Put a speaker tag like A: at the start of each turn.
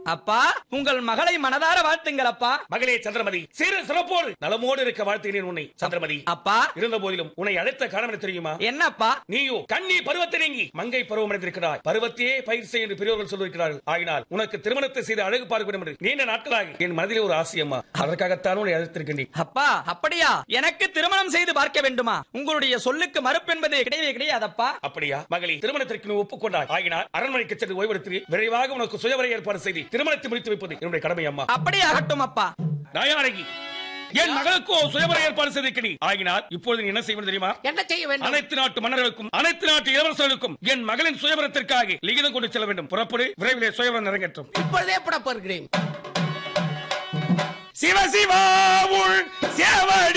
A: அப்பா உங்கள் மகளை மனதார வாழ்த்துங்கள் அப்பா
B: மகளே சந்திரமதி சிறு சிறப்போடு நலமோடு இருக்க வாழ்த்துகிறேன் உன்னை சந்திரமதி
A: அப்பா
B: இருந்த போதிலும் உன்னை அழைத்த காரணம் என்ன தெரியுமா
A: என்னப்பா
B: நீயோ கண்ணி பருவத்தை நீங்கி மங்கை பருவம் அடைந்திருக்கிறாய் பருவத்தையே பயிர் செய் என்று பெரியவர்கள் சொல்லியிருக்கிறார்கள் ஆகினால் உனக்கு திருமணத்தை செய்து அழகு பார்க்க வேண்டும் என்று நீண்ட நாட்களாக என் மனதிலே ஒரு ஆசையம்மா அதற்காகத்தான் உன்னை அழைத்திருக்கின்றேன்
A: அப்பா அப்படியா எனக்கு திருமணம் செய்து பார்க்க வேண்டுமா உங்களுடைய சொல்லுக்கு மறுப்பென்பது கிடையவே கிடையாதப்பா
B: அப்படியா மகளே திருமணத்திற்கு நீ ஒப்புக்கொண்டாய் ஆகினால் அரண்மனைக்கு சென்று ஓய்வெடுத்து விரைவாக உனக்கு சுயவரை ஏற்பாடு செய்து திருமணத்தை முடித்து வைப்பது என்னுடைய கடமை அம்மா
A: அப்படி ஆகட்டும் அப்பா
B: நாயாரகி என் மகளுக்கோ சுயவரை ஏற்பாடு செய்திருக்கிறேன் ஆகினால் இப்பொழுது நீ என்ன செய்வது தெரியுமா
C: என்ன செய்ய வேண்டும்
B: அனைத்து நாட்டு மன்னர்களுக்கும் அனைத்து நாட்டு இளவரசர்களுக்கும் என் மகளின் சுயவரத்திற்காக லிகிதம் கொண்டு செல்ல வேண்டும் புறப்படு விரைவிலே சுயவரம் நிறைவேற்றும்
C: இப்பொழுதே புறப்படுகிறேன்
B: சிவ சிவா உள் சேவடி